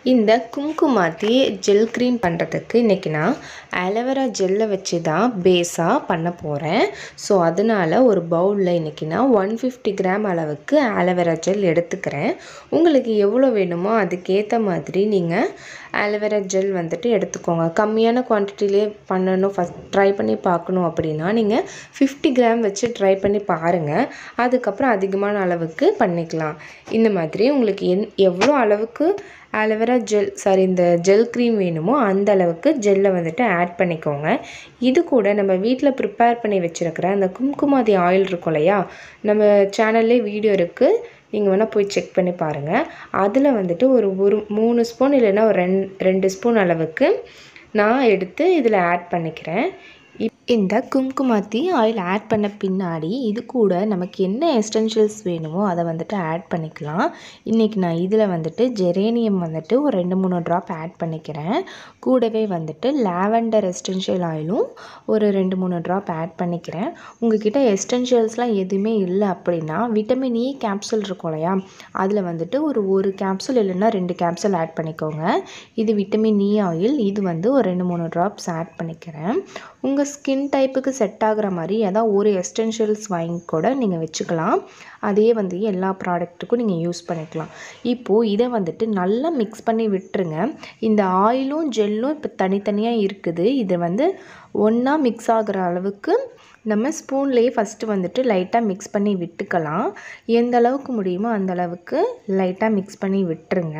இந்த கும்குமாத்தி gel cream பண்ணுறதுக்கு இன்றைக்கி நான் ஆலோவேரா ஜெல்லை வச்சு தான் பேஸாக பண்ண போகிறேன் ஸோ அதனால் ஒரு பவுலில் இன்றைக்கி நான் ஒன் ஃபிஃப்டி கிராம் அளவுக்கு ஆலோவேரா ஜெல் எடுத்துக்கிறேன் உங்களுக்கு எவ்வளோ வேணுமோ அதுக்கேற்ற மாதிரி நீங்கள் ஆலோவேரா ஜெல் வந்துட்டு எடுத்துக்கோங்க கம்மியான குவான்டிட்டிலே பண்ணணும் ஃபஸ்ட் ட்ரை பண்ணி பார்க்கணும் அப்படின்னா நீங்கள் ஃபிஃப்டி கிராம் வச்சு ட்ரை பண்ணி பாருங்கள் அதுக்கப்புறம் அதிகமான அளவுக்கு பண்ணிக்கலாம் இந்த மாதிரி உங்களுக்கு என் எவ்வளோ அளவுக்கு ஆலோவேரா ஜெல் சாரி இந்த ஜெல் க்ரீம் வேணுமோ அந்த அளவுக்கு ஜெல்லை வந்துட்டு ஆட் பண்ணிக்கோங்க இது கூட நம்ம வீட்டில் ப்ரிப்பேர் பண்ணி வச்சுருக்கிற அந்த கும்குமாதி ஆயில் இருக்கும் இல்லையா நம்ம சேனல்லே வீடியோ இருக்குது நீங்கள் வேணால் போய் செக் பண்ணி பாருங்கள் அதில் வந்துட்டு ஒரு ஒரு மூணு ஸ்பூன் இல்லைன்னா ஒரு ரெண் ரெண்டு ஸ்பூன் அளவுக்கு நான் எடுத்து இதில் ஆட் பண்ணிக்கிறேன் இந்த கும்குமாத்தி ஆயில் ஆட் பண்ண பின்னாடி இது கூட நமக்கு என்ன எஸ்டென்ஷியல்ஸ் வேணுமோ அதை வந்துட்டு ஆட் பண்ணிக்கலாம் இன்றைக்கி நான் இதில் வந்துட்டு ஜெரேனியம் வந்துட்டு ஒரு ரெண்டு மூணு ட்ராப் ஆட் பண்ணிக்கிறேன் கூடவே வந்துட்டு லாவெண்டர் எஸ்டென்ஷியல் ஆயிலும் ஒரு ரெண்டு மூணு ட்ராப் ஆட் பண்ணிக்கிறேன் உங்ககிட்ட எஸ்டென்ஷியல்ஸ்லாம் எதுவுமே இல்லை அப்படின்னா விட்டமின் இ கேப்சூல் இருக்கும் இல்லையா அதில் வந்துட்டு ஒரு ஒரு கேப்சூல் இல்லைன்னா ரெண்டு கேப்சூல் ஆட் பண்ணிக்கோங்க இது விட்டமின் இ ஆயில் இது வந்து ஒரு ரெண்டு மூணு ட்ராப்ஸ் ஆட் பண்ணிக்கிறேன் உங்கள் ஸ்கின் டைப்புக்கு செட் ஆகிற மாதிரி ஏதாவது ஒரு எஸ்டென்ஷியல்ஸ் வாங்கி கூட நீங்கள் வச்சுக்கலாம் அதே வந்து எல்லா ப்ராடக்ட்டுக்கும் நீங்கள் யூஸ் பண்ணிக்கலாம் இப்போது இதை வந்துட்டு நல்லா மிக்ஸ் பண்ணி விட்டுருங்க இந்த ஆயிலும் ஜெல்லும் இப்போ தனித்தனியாக இருக்குது இது வந்து ஒன்றா மிக்ஸ் ஆகிற அளவுக்கு நம்ம ஸ்பூன்லேயே ஃபஸ்ட்டு வந்துட்டு லைட்டாக மிக்ஸ் பண்ணி விட்டுக்கலாம் எந்த அளவுக்கு முடியுமோ அந்த அளவுக்கு லைட்டாக மிக்ஸ் பண்ணி விட்டுருங்க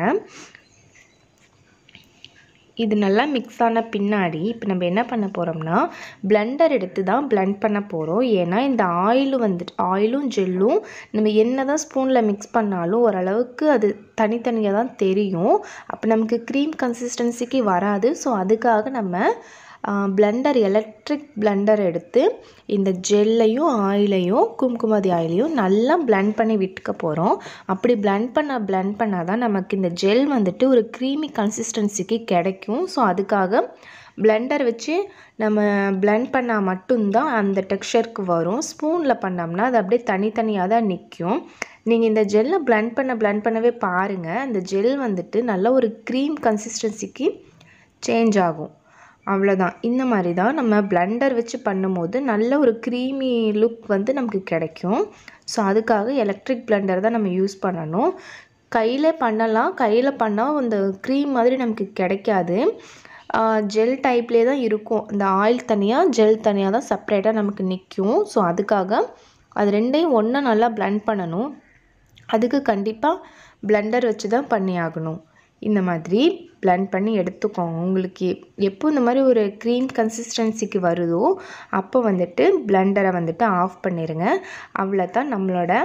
இது நல்லா மிக்ஸ் ஆன பின்னாடி இப்போ நம்ம என்ன பண்ண போகிறோம்னா பிளெண்டர் எடுத்து தான் பிளெண்ட் பண்ண போகிறோம் ஏன்னா இந்த ஆயிலும் வந்துட்டு ஆயிலும் ஜெல்லும் நம்ம என்ன தான் ஸ்பூனில் மிக்ஸ் பண்ணாலும் ஓரளவுக்கு அது தனித்தனியாக தான் தெரியும் அப்போ நமக்கு க்ரீம் கன்சிஸ்டன்சிக்கு வராது ஸோ அதுக்காக நம்ம பிளெண்டர் எலக்ட்ரிக் பிளெண்டர் எடுத்து இந்த ஜெல்லையும் ஆயிலையும் கும்குமாதி ஆயிலையும் நல்லா பிளெண்ட் பண்ணி விட்டுக்க போகிறோம் அப்படி பிளெண்ட் பண்ண பிளெண்ட் பண்ணால் தான் நமக்கு இந்த ஜெல் வந்துட்டு ஒரு க்ரீமி கன்சிஸ்டன்சிக்கு கிடைக்கும் ஸோ அதுக்காக பிளெண்டர் வச்சு நம்ம பிளெண்ட் பண்ணால் மட்டும்தான் அந்த டெக்ஸ்சருக்கு வரும் ஸ்பூனில் பண்ணோம்னா அது அப்படியே தனித்தனியாக தான் நிற்கும் நீங்கள் இந்த ஜெல்லை பிளெண்ட் பண்ண பிளெண்ட் பண்ணவே பாருங்கள் அந்த ஜெல் வந்துட்டு நல்ல ஒரு க்ரீம் கன்சிஸ்டன்சிக்கு சேஞ்ச் ஆகும் அவ்வளோதான் இந்த மாதிரி தான் நம்ம பிளெண்டர் வச்சு பண்ணும்போது நல்ல ஒரு க்ரீமி லுக் வந்து நமக்கு கிடைக்கும் ஸோ அதுக்காக எலக்ட்ரிக் பிளெண்டர் தான் நம்ம யூஸ் பண்ணணும் கையில் பண்ணலாம் கையில் பண்ணால் அந்த க்ரீம் மாதிரி நமக்கு கிடைக்காது ஜெல் டைப்லேயே தான் இருக்கும் இந்த ஆயில் தனியாக ஜெல் தனியாக தான் செப்ரேட்டாக நமக்கு நிற்கும் ஸோ அதுக்காக அது ரெண்டையும் ஒன்றா நல்லா பிளெண்ட் பண்ணணும் அதுக்கு கண்டிப்பாக பிளெண்டர் வச்சு தான் பண்ணி ஆகணும் இந்த மாதிரி பிளெண்ட் பண்ணி எடுத்துக்கோங்க உங்களுக்கு எப்போ இந்த மாதிரி ஒரு க்ரீம் கன்சிஸ்டன்சிக்கு வருதோ அப்போ வந்துட்டு பிளெண்டரை வந்துட்டு ஆஃப் பண்ணிடுங்க அவ்வளோதான் நம்மளோட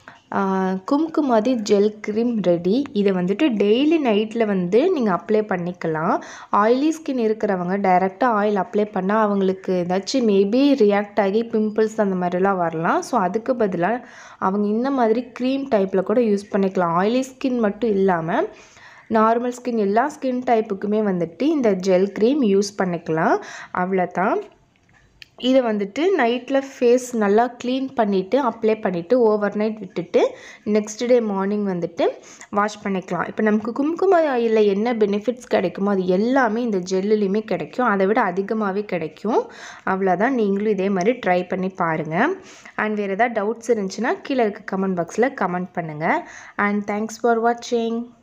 கும்குமாதி ஜெல் க்ரீம் ரெடி இதை வந்துட்டு டெய்லி நைட்டில் வந்து நீங்கள் அப்ளை பண்ணிக்கலாம் ஆயிலி ஸ்கின் இருக்கிறவங்க டைரெக்டாக ஆயில் அப்ளை பண்ணால் அவங்களுக்கு ஏதாச்சும் மேபி ரியாக்ட் ஆகி பிம்பிள்ஸ் அந்த மாதிரிலாம் வரலாம் ஸோ அதுக்கு பதிலாக அவங்க இந்த மாதிரி க்ரீம் டைப்பில் கூட யூஸ் பண்ணிக்கலாம் ஆயிலி ஸ்கின் மட்டும் இல்லாமல் நார்மல் ஸ்கின் எல்லா ஸ்கின் டைப்புக்குமே வந்துட்டு இந்த ஜெல் க்ரீம் யூஸ் பண்ணிக்கலாம் அவ்வளோதான் இதை வந்துட்டு நைட்டில் ஃபேஸ் நல்லா க்ளீன் பண்ணிவிட்டு அப்ளை பண்ணிவிட்டு ஓவர் நைட் விட்டுட்டு நெக்ஸ்ட் டே மார்னிங் வந்துட்டு வாஷ் பண்ணிக்கலாம் இப்போ நமக்கு கும்கும ஆயிலில் என்ன பெனிஃபிட்ஸ் கிடைக்குமோ அது எல்லாமே இந்த ஜெல்லுலேயுமே கிடைக்கும் அதை விட அதிகமாகவே கிடைக்கும் அவ்வளோதான் நீங்களும் இதே மாதிரி ட்ரை பண்ணி பாருங்கள் அண்ட் வேறு ஏதாவது டவுட்ஸ் இருந்துச்சுன்னா கீழே இருக்க கமெண்ட் பாக்ஸில் கமெண்ட் பண்ணுங்கள் அண்ட் தேங்க்ஸ் ஃபார் வாட்சிங்